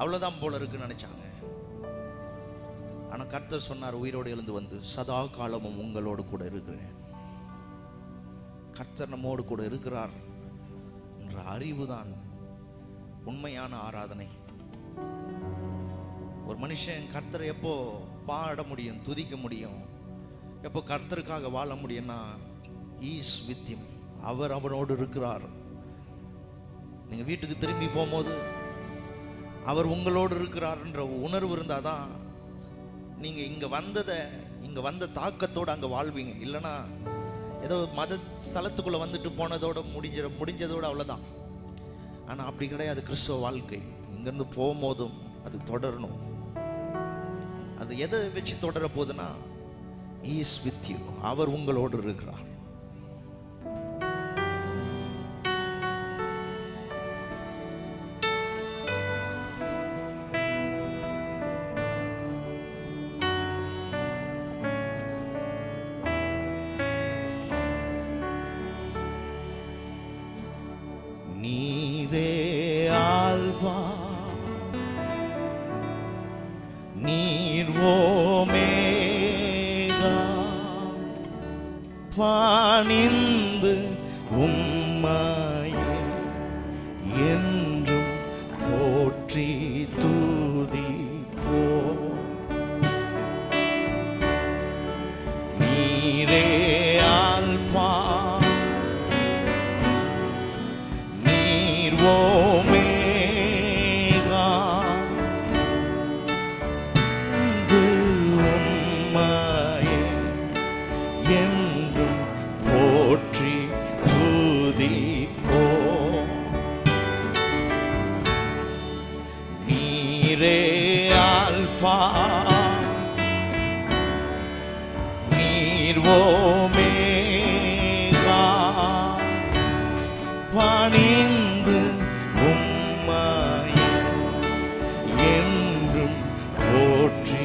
அவ்வளவுதான் போல இருக்குன்னு நினைச்சாங்க ஆனா கர்த்தர் சொன்னார் உயிரோடு எழுந்து வந்து சதா காலமும் உங்களோடு கூட இருக்கிறேன் கர்த்தர் நம்மோடு கூட இருக்கிறார் என்ற அறிவுதான் உண்மையான ஆராதனை ஒரு மனுஷன் கர்த்தரை எப்போ பாட முடியும் துதிக்க முடியும் எப்போ கர்த்தருக்காக வாழ முடியும்னா ஈஸ் வித்தியம் அவர் அவனோடு இருக்கிறார் நீங்க வீட்டுக்கு திரும்பி போகும்போது அவர் உங்களோடு இருக்கிறார்ன்ற உணர்வு இருந்தாதான் நீங்க இங்க வந்ததை இங்க வந்த தாக்கத்தோட அங்க வாழ்வீங்க இல்லைன்னா ஏதோ மத ஸ்தலத்துக்குள்ள வந்துட்டு போனதோட முடிஞ்ச முடிஞ்சதோட அவ்வளவுதான் ஆனா அப்படி கிடையாது கிறிஸ்தவ வாழ்க்கை இங்கிருந்து போகும்போதும் அது தொடரணும் அது எதை வச்சு தொடர போகுதுன்னா ஈஸ் வித் யூ அவர் உங்களோடு இருக்கிறார் நீரே ஆல்வா நீர் ஓமேகா பணிந்து உம்மாயே என்றும் போற்றி தூதி போ நீரே ஆல்பா நீர் ஓமேகா என்று உம்மாயே என்றும் போற்றி துதிப்போ நீரே ஆல்பா நீர் ஓமேகா பணிந்து உம்மாயே என்றும் போற்றி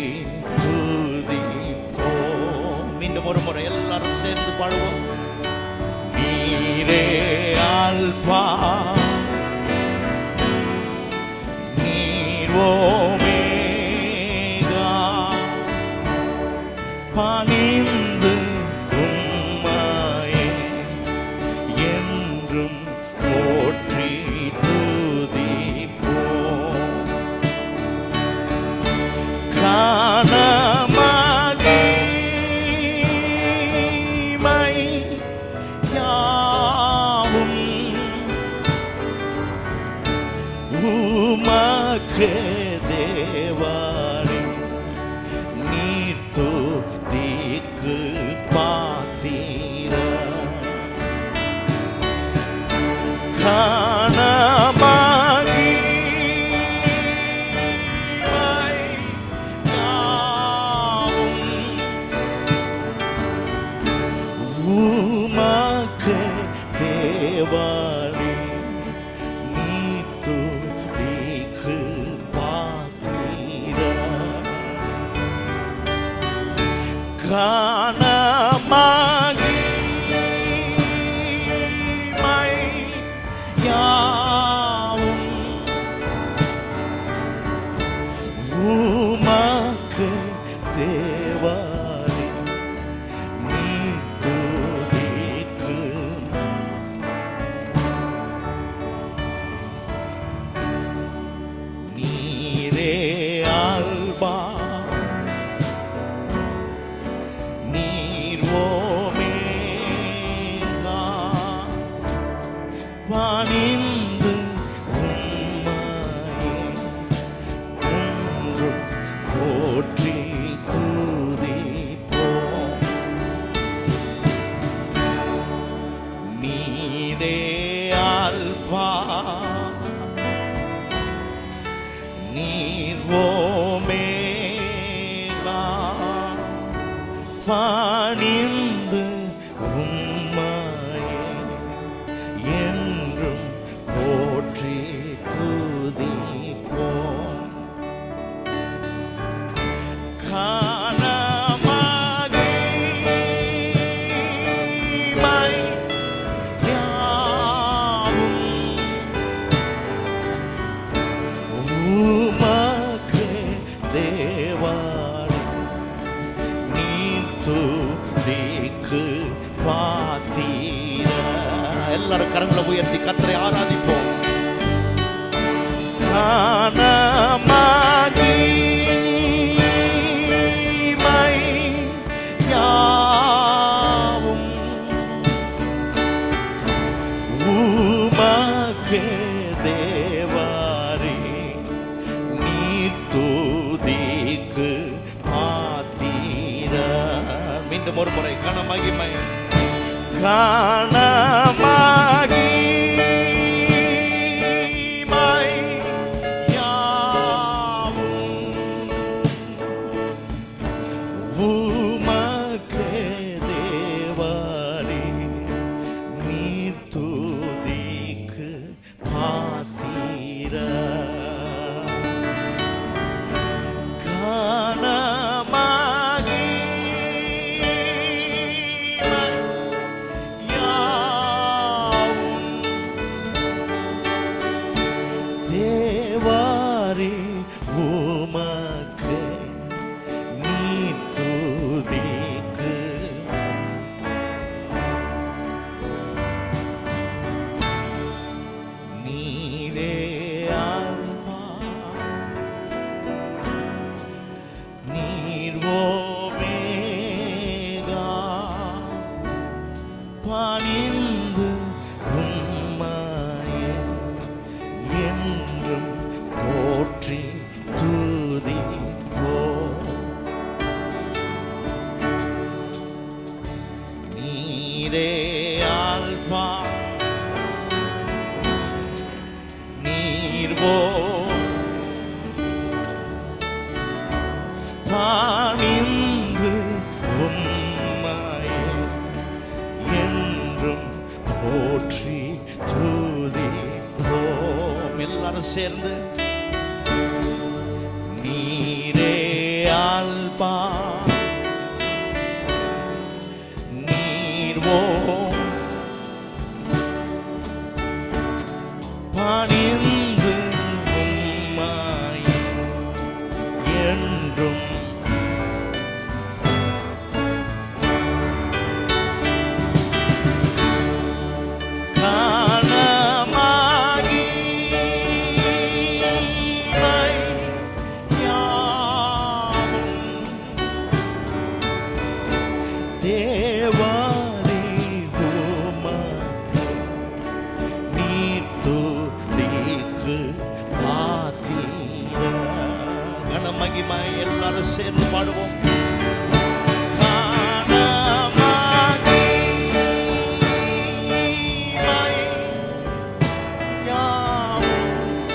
துதிப்போம் மீண்டும் ஒரு முறை எல்லாரும் சேர்ந்து பாடுவோம் நீரே ஆல்பா நீர் ஓமேகா பணிந்து உம்மாயே என்றும் போற்றி துதிப்போம் காணமகிமை யாவும் உமக்கு தேவாரி நீர் துதிக்கு பாத்தீர காணமகிமை யாவும் உமக்கு தேவாரி நீ துதிக்கு பாத்தீரா காணமகிமை யாவும் உமக்கு தேவாரி நீ துதிக்கு நீரே ஆல்பா நீர் ஓமேகா பணிந்து உம்மாயே ஒன்றும் போற்றி துதிப்போம் நீரே ஆல்பா நீர் ஓமேகா பணிந்து உம்மாயே என்றும் போற்றி துதிப்போம் காணமகிமை யாவும் உமக்கு கத்தரை ஆராதிப்போம் காணமாகி மை யாவும் உமக்கு தேவாரே நீர் தூதிக்கு ஆத்தீர மீண்டும் ஒரு முறை கனமகிமை காணமாகி மை யாவும் உமக்கு தேவாரே நீர் தூதிக்கு பாத்தீர காணமாகி யாவும் தேவாரே உமக்கு நீர் தூதிக்கு நீரே ஆல்மா நீர் ஓமேகா பணிந்து உம்மாயே என்றும் போற்றி தூதி போ நீரே ஆல்பா நீர்வோ பாணிந்து உம்மாயே என்றும் போற்றி தூதி போம் எல்லாரும் சேர்ந்து நீரே ஆல்பா நீர்வோ பணிந்து உம்மாயே என்றும் காணமாகி மை யாவும் தேவாரே உமக்கு நீர் துதிக்கு பாத்தீர கனமகிமை எல்லாரும் சேர்ந்து பாடுவோம் காணமாகி மை யாவும்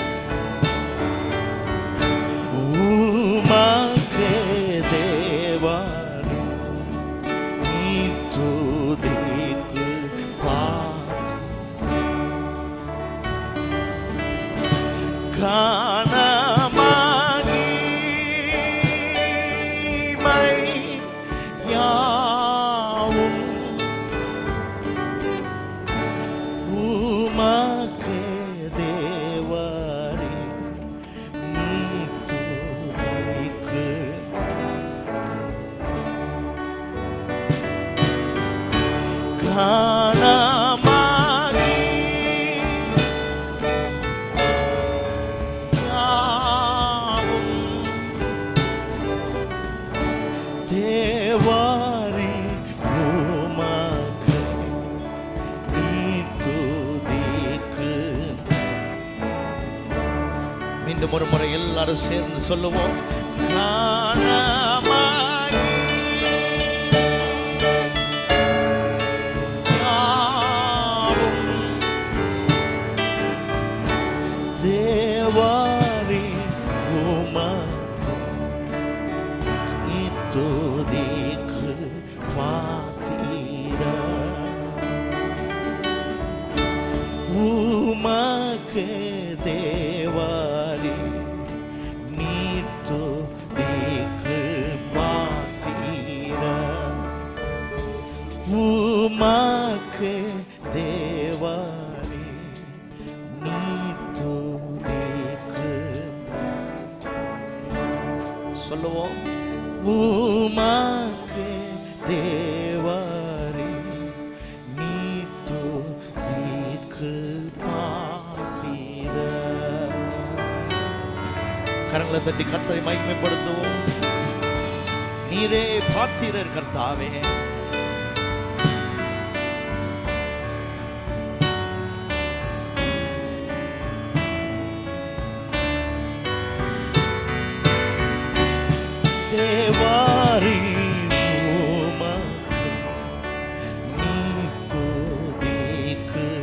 உமக்கு தேவாரே நீர் துதிக்கு பாத்தி காணமாகி மை யாவும் உமக்கு தேவாரே நீர் துதிக்கு காணமாகி யாவும் தேவாரே உமக்கு நீர் துதிக்கு மீண்டும் ஒரு முறை எல்லாரும் சேர்ந்து சொல்லுவோம் காணமாகி யாவும் தேவாரே உமக்கு நீர் துதிக்கு பாத்தீரா உமக்கு தேவாரி நீர் துதிக்கு பாத்தீரா உமக்கு தேவாரி நீர் துதிக்கு சொல்லுவோம் உமக்கு தேவாரி நீ துதிக்கு பா கரங்களை தட்டி கர்த்தரை மகிமைப்படுத்துவோம் நீரே பாத்திரர் கர்த்தாவே தேவாரி உமக்கு நீ துதிக்கு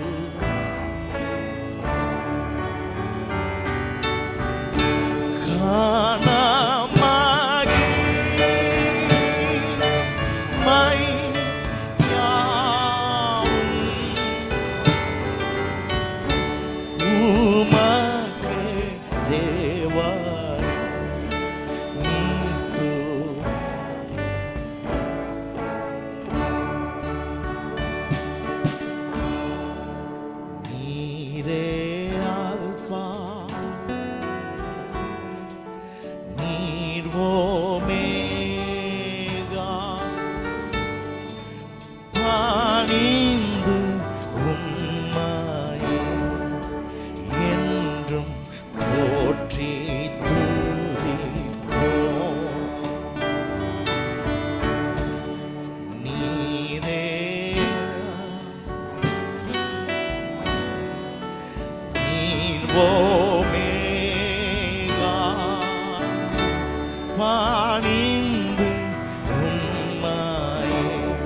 காணாமாகி மை யாவும் உமக்கு தேவாரி நீ து நீரே ஆல்பா நீர் ஓமேகா பணிந்து உம்மாயே என்றும் போற்றி துதிப்போம் நீரே நீர் ஓமேகா பணிந்து உம்மாயே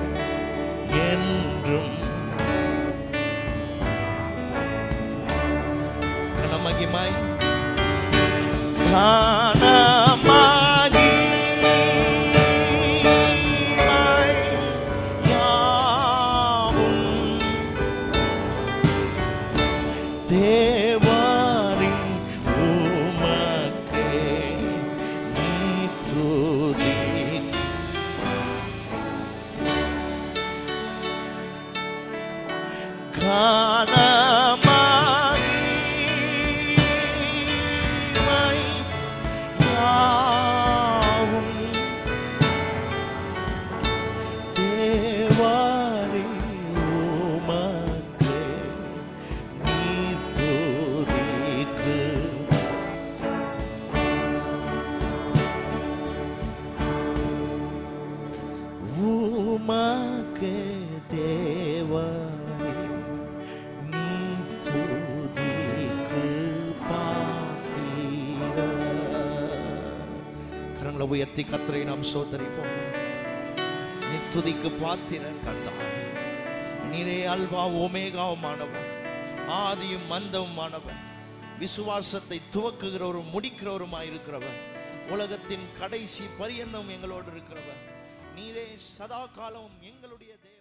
என்றும் கனமகிமாய் காணமாகி யாவும் தேவாரி உமக்கே நீ துதி காணமாய் யாவும் தேவாரி உமக்கே நீ துதிக்கு உமக்கே தேவாரி நீ துதிக்கு பாத்திர கரங்களை உயர்த்தி கத்தரை நாம் சோதரிப்போம் நீ துதிக்கு பாத்திரன் கர்த்தா நீரே அல்வா ஓமேகாவுமானவன் ஆதியும் மந்தவுமானவன் விசுவாசத்தை துவக்குகிறவரும் முடிக்கிறவருமாய் இருக்கிறவர் உலகத்தின் கடைசி பரியந்தம் எங்களோடு இருக்கிறவர் நீரே சதா காலம் எங்களுடைய தேவன்